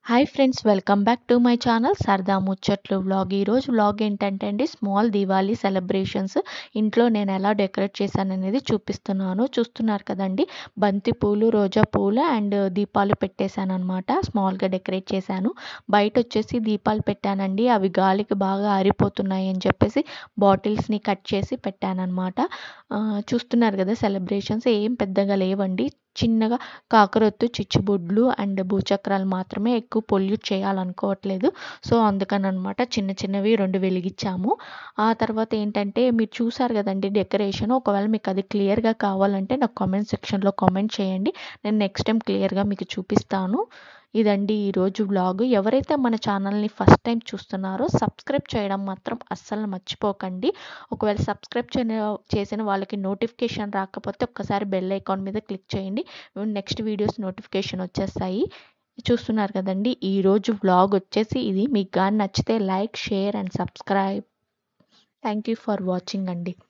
hi friends welcome back to my channel సరదా ముచ్చట్లు vlog ఈరోజు వ్లాగ్ ఏంటంటే అండి స్మాల్ దివాళీ సెలబ్రేషన్స్ ఇంట్లో నేను ఎలా డెకరేట్ చేశాను అనేది చూపిస్తున్నాను చూస్తున్నారు కదండి బంతి పూలు రోజా పూలు అండ్ దీపాలు పెట్టేశాను అనమాట స్మాల్గా డెకరేట్ చేశాను బయట వచ్చేసి దీపాలు పెట్టానండి అవి గాలికి బాగా ఆరిపోతున్నాయి అని చెప్పేసి బాటిల్స్ని కట్ చేసి పెట్టాను అనమాట చూస్తున్నారు కదా సెలబ్రేషన్స్ ఏం పెద్దగా లేవండి చిన్నగా కాకరొత్తు చిచ్చుబుడ్లు అండ్ భూచక్రాలు మాత్రమే ఎక్కువ పొల్యూట్ చేయాలనుకోవట్లేదు సో అందుకని అనమాట చిన్న చిన్నవి రెండు వెలిగించాము ఆ తర్వాత ఏంటంటే మీరు చూసారు కదండి డెకరేషన్ ఒకవేళ మీకు అది క్లియర్గా కావాలంటే నాకు కామెంట్ సెక్షన్లో కామెంట్ చేయండి నేను నెక్స్ట్ టైం క్లియర్గా మీకు చూపిస్తాను ఇదండి ఈరోజు వ్లాగ్ ఎవరైతే మన ఛానల్ని ఫస్ట్ టైం చూస్తున్నారో సబ్స్క్రైబ్ చేయడం మాత్రం అస్సలు మర్చిపోకండి ఒకవేళ సబ్స్క్రైబ్ చేసిన వాళ్ళకి నోటిఫికేషన్ రాకపోతే ఒక్కసారి బెల్ ఐకాన్ మీద క్లిక్ చేయండి నెక్స్ట్ వీడియోస్ నోటిఫికేషన్ వచ్చేస్తాయి చూస్తున్నారు కదండి ఈరోజు వ్లాగ్ వచ్చేసి ఇది మీకు కానీ నచ్చితే like share and subscribe thank you for watching అండి